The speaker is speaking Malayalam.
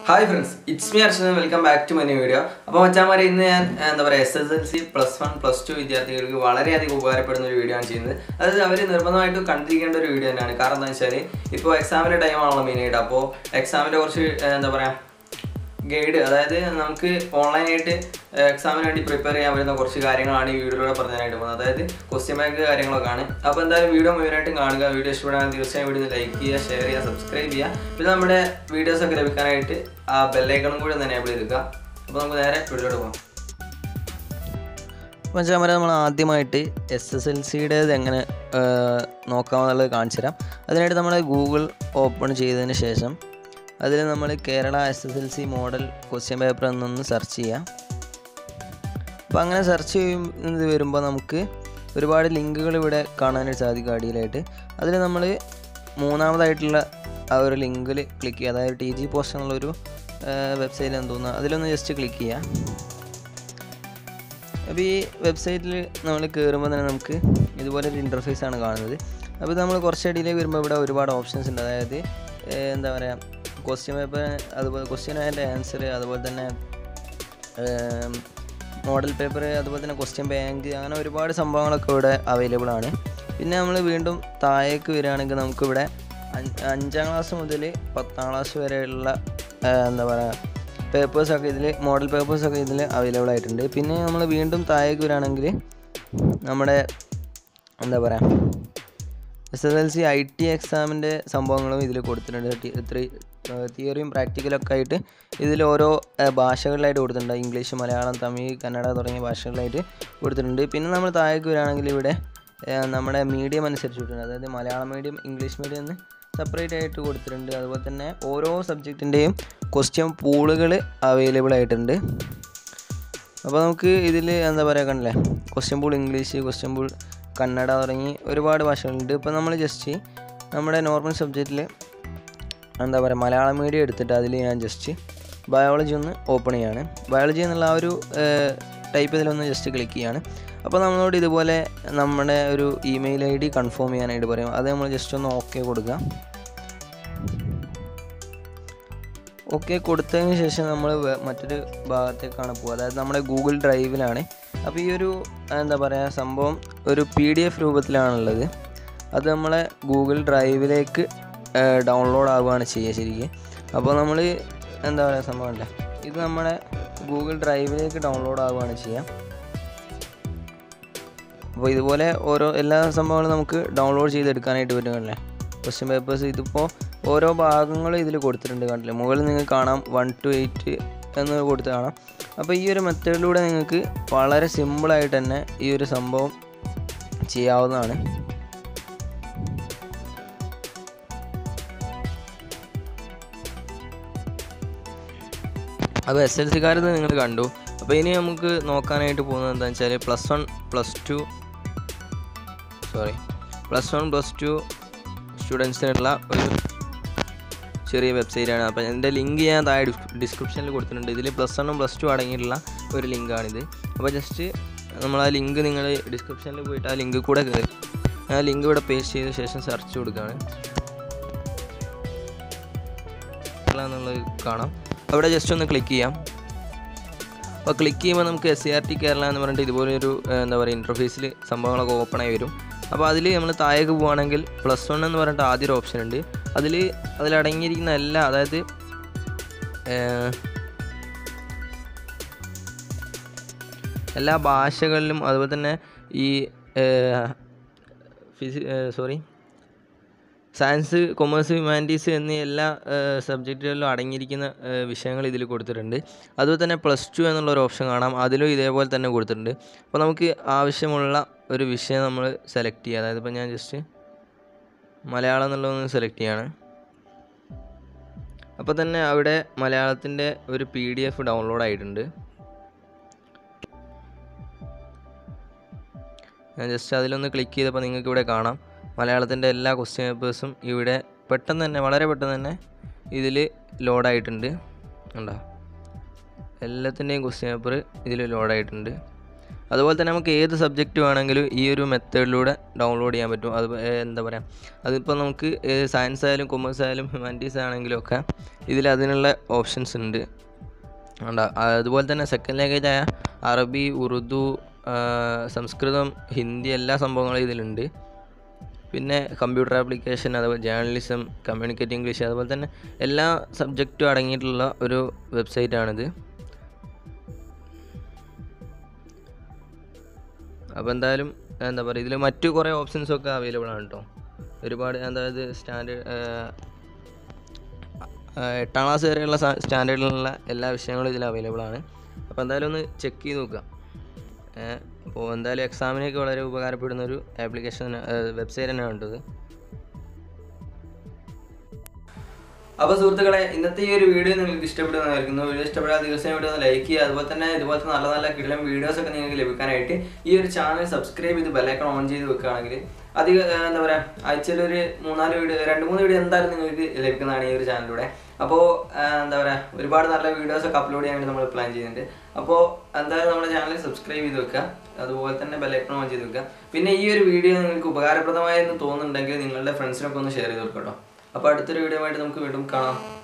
hi friends it's me Archana welcome back to money video അപ്പോൾ മച്ചാമാരെ ഇന്ന് ഞാൻ ഏഹ്, എന്താ പറയുക S S L C plus one plus two വിദ്യാർത്ഥികൾക്ക് വളരെയധികം ഉപകാരപ്പെടുന്ന ഒരു വീഡിയോ ആണ് ചെയ്യുന്നത് അതായത് അവർ നിർബന്ധമായിട്ടും കണ്ടിരിക്കേണ്ട ഒരു വീഡിയോ തന്നെയാണ് കാരണം എന്താ വെച്ചാൽ ഇപ്പോൾ എക്സാമിൻ്റെ ടൈമാണല്ലോ മെയിനായിട്ട് അപ്പോൾ എക്സാമിൻ്റെ കുറച്ച് ഏഹ്, എന്താ പറയുക ഗൈഡ് അതായത് നമുക്ക് ഓൺലൈനായിട്ട് എക്സാമിന് വേണ്ടി പ്രിപ്പയർ ചെയ്യാൻ പറ്റുന്ന കുറച്ച് കാര്യങ്ങളാണ് ഈ വീഡിയോയിലൂടെ പറഞ്ഞായിട്ട് പോകുന്നത് അതായത് ക്വസ്റ്റ്യൻ ബാങ്ക് കാര്യങ്ങളൊക്കെ ആണ് അപ്പോൾ എന്തായാലും വീഡിയോ മുഴുവനായിട്ടും കാണുക വീഡിയോ ഇഷ്ടപ്പെടാൻ തീർച്ചയായും വീഡിയോ ലൈക്ക് ചെയ്യുക ഷെയർ ചെയ്യുക സബ്സ്ക്രൈബ് ചെയ്യുക പിന്നെ നമ്മുടെ വീഡിയോസ് ഒക്കെ ലഭിക്കാനായിട്ട് ആ ബെല്ലൈക്കണും കൂടി ഒന്ന് എനേബിൾ ചെയ്തിരിക്കുക അപ്പോൾ നമുക്ക് നേരെ വീഡിയോയിലോട്ട് പോകാം മച്ചാമര നമ്മൾ ആദ്യമായിട്ട് എസ് എസ് എൽ സിയുടേത് എങ്ങനെ നോക്കാമെന്നുള്ളത് കാണിച്ചു തരാം അതിനായിട്ട് നമ്മൾ ഗൂഗിൾ ഓപ്പൺ ചെയ്തതിന് ശേഷം അതിൽ നമ്മൾ Kerala S S L C model question paper എന്നൊന്ന് സെർച്ച് ചെയ്യാം അപ്പോൾ അങ്ങനെ സെർച്ച് ചെയ്യുന്നത് വരുമ്പോൾ നമുക്ക് ഒരുപാട് ലിങ്കുകൾ ഇവിടെ കാണാനായിട്ട് സാധിക്കും അടിയിലായിട്ട് അതിൽ നമ്മൾ മൂന്നാമതായിട്ടുള്ള ആ ഒരു ലിങ്കിൽ ക്ലിക്ക് ചെയ്യുക അതായത് ടി ജി പോസ്റ്റ് എന്നുള്ളൊരു വെബ്സൈറ്റ് എന്ന് തോന്നുന്നു അതിലൊന്ന് ജസ്റ്റ് ക്ലിക്ക് ചെയ്യാം അപ്പോൾ ഈ വെബ്സൈറ്റിൽ നമ്മൾ കയറുമ്പോൾ തന്നെ നമുക്ക് ഇതുപോലെ ഒരു ഇൻ്റർഫേസ് ആണ് കാണുന്നത് അപ്പോൾ നമ്മൾ കുറച്ച് അടിയിലേക്ക് വരുമ്പോൾ ഇവിടെ ഒരുപാട് ഓപ്ഷൻസ് ഉണ്ട് അതായത് ഏഹ്, എന്താ പറയുക ക്വസ്റ്റ്യൻ പേപ്പർ അതുപോലെ ക്വസ്റ്റ്യൻ അതിൻ്റെ ആൻസർ അതുപോലെ തന്നെ മോഡൽ പേപ്പർ അതുപോലെ തന്നെ ക്വസ്റ്റ്യൻ ബാങ്ക് അങ്ങനെ ഒരുപാട് സംഭവങ്ങളൊക്കെ ഇവിടെ അവൈലബിൾ ആണ് പിന്നെ നമ്മൾ വീണ്ടും താഴേക്ക് വരികയാണെങ്കിൽ നമുക്കിവിടെ അഞ്ച് അഞ്ചാം ക്ലാസ് മുതൽ പത്താം ക്ലാസ് വരെയുള്ള ഏഹ്, എന്താ പറയുക പേപ്പേഴ്സൊക്കെ ഇതിൽ മോഡൽ പേപ്പേഴ്സൊക്കെ ഇതിൽ അവൈലബിൾ ആയിട്ടുണ്ട് പിന്നെ നമ്മൾ വീണ്ടും താഴേക്ക് വരികയാണെങ്കിൽ നമ്മുടെ എന്താ പറയുക S S L C I T എക്സാമിൻ്റെ സംഭവങ്ങളും ഇതിൽ കൊടുത്തിട്ടുണ്ട് ത്രീ തിയറിയും പ്രാക്ടിക്കലൊക്കെ ആയിട്ട് ഇതിൽ ഓരോ ഏഹ്, ഭാഷകളിലായിട്ട് കൊടുത്തിട്ടുണ്ട് ഇംഗ്ലീഷ് മലയാളം തമിഴ് കന്നഡ തുടങ്ങിയ ഭാഷകളിലായിട്ട് കൊടുത്തിട്ടുണ്ട് പിന്നെ നമ്മൾ താഴേക്ക് വരികയാണെങ്കിൽ ഇവിടെ ഏഹ്, നമ്മുടെ മീഡിയം അനുസരിച്ച് കൊടുത്തിട്ടുണ്ട് അതായത് മലയാളം മീഡിയം ഇംഗ്ലീഷ് മീഡിയം എന്ന് സെപ്പറേറ്റ് ആയിട്ട് കൊടുത്തിട്ടുണ്ട് അതുപോലെ തന്നെ ഓരോ സബ്ജക്റ്റിൻ്റെയും ക്വസ്റ്റ്യൻ പൂളുകൾ അവൈലബിൾ ആയിട്ടുണ്ട് അപ്പോൾ നമുക്ക് ഇതിൽ എന്താ പറയുക കണ്ടില്ലേ question pool English question pool Kannada തുടങ്ങി ഒരുപാട് ഭാഷകളുണ്ട് ഇപ്പോൾ നമ്മൾ ജസ്റ്റ് നമ്മുടെ നോർമൽ സബ്ജക്റ്റിൽ എന്താ പറയുക മലയാളം മീഡിയം എടുത്തിട്ട് അതിൽ ഞാൻ ജസ്റ്റ് ബയോളജി ഒന്ന് ഓപ്പൺ ചെയ്യാണ് ബയോളജി എന്നുള്ള ആ ഒരു ടൈപ്പ് ഇതിലൊന്ന് ജസ്റ്റ് ക്ലിക്ക് ചെയ്യാണ് അപ്പോൾ നമ്മളോട് ഇതുപോലെ നമ്മുടെ ഒരു ഇമെയിൽ ഐ ഡി കൺഫേം ചെയ്യാനായിട്ട് പറയും അത് നമ്മൾ ജസ്റ്റ് ഒന്ന് ഓക്കെ കൊടുക്കുക ഓക്കെ കൊടുത്തതിന് ശേഷം നമ്മൾ മറ്റൊരു ഭാഗത്തേക്കാണ് പോകുക അതായത് നമ്മുടെ ഗൂഗിൾ ഡ്രൈവിലാണ് അപ്പോൾ ഈ ഒരു എന്താ പറയുക സംഭവം ഒരു പി ഡി എഫ് രൂപത്തിലാണുള്ളത് അത് നമ്മളെ ഗൂഗിൾ ഡ്രൈവിലേക്ക് ഡൗൺലോഡ് ആവുകയാണ് ചെയ്യുക ശരിക്കും അപ്പോൾ നമ്മൾ എന്താ പറയുക സംഭവം അല്ലേ ഇത് നമ്മുടെ ഗൂഗിൾ ഡ്രൈവിലേക്ക് ഡൗൺലോഡ് ആവുകയാണ് ചെയ്യുക അപ്പോൾ ഇതുപോലെ ഓരോ എല്ലാ സംഭവങ്ങളും നമുക്ക് ഡൗൺലോഡ് ചെയ്തെടുക്കാനായിട്ട് പറ്റുമല്ലേ ക്വസ്റ്റ്യൻ പേപ്പേഴ്സ് ഇതിപ്പോൾ ഓരോ ഭാഗങ്ങളും ഇതിൽ കൊടുത്തിട്ടുണ്ട് കണ്ടില്ലേ മുകളിൽ നിങ്ങൾക്ക് കാണാം വൺ ടു എയ്റ്റ് എന്ന് കൊടുത്ത് കാണാം അപ്പോൾ ഈ ഒരു മെത്തേഡിലൂടെ നിങ്ങൾക്ക് വളരെ സിമ്പിളായിട്ട് തന്നെ ഈ ഒരു സംഭവം ചെയ്യാവുന്നതാണ് അപ്പോൾ എസ് എൽ സിക്കാരത് നിങ്ങൾ കണ്ടു അപ്പോൾ ഇനി നമുക്ക് നോക്കാനായിട്ട് പോകുന്നത് എന്താണെന്ന് വെച്ചാൽ plus one plus two sorry plus one plus two സ്റ്റുഡൻസിനുള്ള ഒരു ചെറിയ വെബ്സൈറ്റാണ് അപ്പോൾ എൻ്റെ ലിങ്ക് ഞാൻ താഴെ ഡിസ്ക്രിപ്ഷനിൽ കൊടുത്തിട്ടുണ്ട് ഇതിൽ പ്ലസ് വണ്ണും പ്ലസ് ടു അടങ്ങിയിട്ടുള്ള ഒരു ലിങ്കാണിത് അപ്പോൾ ജസ്റ്റ് നമ്മൾ ആ ലിങ്ക് നിങ്ങൾ ഡിസ്ക്രിപ്ഷനിൽ പോയിട്ട് ആ ലിങ്ക് കൂടെ കയറി ആ ലിങ്ക് ഇവിടെ പേസ്റ്റ് ചെയ്ത ശേഷം സെർച്ച് കൊടുക്കുകയാണ് എന്നുള്ളത് കാണാം അവിടെ ജസ്റ്റ് ഒന്ന് ക്ലിക്ക് ചെയ്യാം അപ്പോൾ ക്ലിക്ക് ചെയ്യുമ്പോൾ നമുക്ക് S C R T Kerala എന്ന് പറഞ്ഞിട്ട് ഇതുപോലെ ഒരു ഏഹ്, എന്താ പറയുക ഇൻ്റർഫേസിൽ സംഭവങ്ങളൊക്കെ ഓപ്പൺ ആയി വരും അപ്പോൾ അതിൽ നമ്മൾ താഴേക്ക് പോവുകയാണെങ്കിൽ പ്ലസ് വൺ എന്ന് പറഞ്ഞിട്ട് ആദ്യ ഒരു ഓപ്ഷൻ ഉണ്ട് അതിൽ അതിലടങ്ങിയിരിക്കുന്ന എല്ലാ അതായത് ഏഹ്, എല്ലാ ഭാഷകളിലും അതുപോലെ തന്നെ ഈ ഫിസി സോറി സയൻസ് കൊമേഴ്സ് ഹ്യൂമാനിറ്റീസ് എന്നീ എല്ലാ സബ്ജക്റ്റുകളിലും അടങ്ങിയിരിക്കുന്ന ഏഹ്, വിഷയങ്ങൾ ഇതിൽ കൊടുത്തിട്ടുണ്ട് അതുപോലെ തന്നെ പ്ലസ് ടു എന്നുള്ള ഒരു ഓപ്ഷൻ കാണാം അതിലും ഇതേപോലെ തന്നെ കൊടുത്തിട്ടുണ്ട് അപ്പോൾ നമുക്ക് ആവശ്യമുള്ള ഒരു വിഷയം നമ്മൾ സെലക്ട് ചെയ്യുക അതായത് ഇപ്പോൾ ഞാൻ ജസ്റ്റ് മലയാളം എന്നുള്ളതൊന്ന് സെലക്ട് ചെയ്യാണ് അപ്പോൾ തന്നെ അവിടെ മലയാളത്തിൻ്റെ ഒരു പി ഡി എഫ് ഡൗൺലോഡ് ആയിട്ടുണ്ട് ഞാൻ ജസ്റ്റ് അതിലൊന്ന് ക്ലിക്ക് ചെയ്തപ്പോൾ നിങ്ങൾക്ക് ഇവിടെ കാണാം മലയാളത്തിൻ്റെ എല്ലാ ക്വസ്റ്റ്യൻ പേപ്പേഴ്സും ഇവിടെ പെട്ടെന്ന് തന്നെ വളരെ പെട്ടെന്ന് തന്നെ ഇതിൽ ലോഡായിട്ടുണ്ട് ഉണ്ടോ എല്ലാത്തിൻ്റെയും ക്വസ്റ്റ്യൻ പേപ്പർ ഇതിൽ ലോഡായിട്ടുണ്ട് അതുപോലെ തന്നെ നമുക്ക് ഏത് സബ്ജക്റ്റ് വേണമെങ്കിലും ഈ ഒരു മെത്തേഡിലൂടെ ഡൗൺലോഡ് ചെയ്യാൻ പറ്റും അത് ഏ, എന്താ പറയുക അതിപ്പോൾ നമുക്ക് സയൻസ് ആയാലും കൊമേഴ്സ് ആയാലും ഹ്യൂമാനിറ്റീസ് ആണെങ്കിലും ഒക്കെ ഇതിൽ അതിനുള്ള ഓപ്ഷൻസ് ഉണ്ട് ഉണ്ട് അതുപോലെ തന്നെ സെക്കൻഡ് ലാംഗ്വേജ് ആയ അറബി ഉറുദു ആ, സംസ്കൃതം ഹിന്ദി എല്ലാ സംഭവങ്ങളും ഇതിലുണ്ട് പിന്നെ കമ്പ്യൂട്ടർ ആപ്ലിക്കേഷൻ അതുപോലെ ജേർണലിസം കമ്മ്യൂണിക്കേറ്റ് ഇംഗ്ലീഷ് അതുപോലെ തന്നെ എല്ലാ സബ്ജക്റ്റും അടങ്ങിയിട്ടുള്ള ഒരു വെബ്സൈറ്റാണിത് അപ്പോൾ എന്തായാലും എന്താ പറയുക ഇതിൽ മറ്റു കുറേ ഓപ്ഷൻസൊക്കെ അവൈലബിൾ ആണ് കേട്ടോ ഒരുപാട് അതായത് സ്റ്റാൻഡേർഡ് എട്ടാം ക്ലാസ് വരെയുള്ള സ്റ്റാൻഡേർഡിലുള്ള എല്ലാ വിഷയങ്ങളും ഇതിൽ അവൈലബിൾ ആണ് അപ്പോൾ എന്തായാലും ഒന്ന് ചെക്ക് ചെയ്ത് നോക്കുക അപ്പോൾ എന്തായാലും എക്സാമിനൊക്കെ വളരെ ഉപകാരപ്പെടുന്ന ഒരു ആപ്ലിക്കേഷൻ വെബ്സൈറ്റ് തന്നെയാണ് കേട്ടത് അപ്പോൾ സുഹൃത്തുക്കളെ ഇന്നത്തെ ഈ ഒരു വീഡിയോ നിങ്ങൾക്ക് ഇഷ്ടപ്പെടുന്നതായിരിക്കുന്നു വീഡിയോ ഇഷ്ടപ്പെടാൻ തീർച്ചയായും വീഡിയോ ലൈക്ക് ചെയ്യുക അതുപോലെ തന്നെ ഇതുപോലത്തെ നല്ല നല്ല കിടലം വീഡിയോസ് ഒക്കെ നിങ്ങൾക്ക് ലഭിക്കാനായിട്ട് ഈ ഒരു ചാനൽ സബ്സ്ക്രൈബ് ചെയ്ത് ബെല്ലൈക്കൺ ഓൺ ചെയ്ത് വെക്കുകയാണെങ്കിൽ അധിക ഏർ എന്താ പറയുക ആഴ്ചയിൽ ഒരു മൂന്നാല് വീഡിയോ രണ്ട് മൂന്ന് വീഡിയോ എന്തായാലും നിങ്ങൾക്ക് ലഭിക്കുന്നതാണ് ഈ ഒരു ചാനലിലൂടെ അപ്പോൾ എന്താ പറയുക ഒരുപാട് നല്ല വീഡിയോസ് ഒക്കെ അപ്ലോഡ് ചെയ്യാൻ വേണ്ടി നമ്മൾ പ്ലാൻ ചെയ്യുന്നുണ്ട് അപ്പോൾ എന്തായാലും നമ്മുടെ ചാനൽ സബ്സ്ക്രൈബ് ചെയ്ത് വെക്കുക അതുപോലെ തന്നെ ബെല്ലൈക്കൺ ഓൺ ചെയ്ത് വെക്കുക പിന്നെ ഈ ഒരു വീഡിയോ നിങ്ങൾക്ക് ഉപകാരപ്രദമായെന്ന് തോന്നുന്നുണ്ടെങ്കിൽ നിങ്ങളുടെ ഫ്രണ്ട്സിനൊക്കെ ഒന്ന് ഷെയർ ചെയ്ത് കൊടുക്കട്ടോ അപ്പോൾ അടുത്തൊരു വീഡിയോ ആയിട്ട് നമുക്ക് വീണ്ടും കാണാം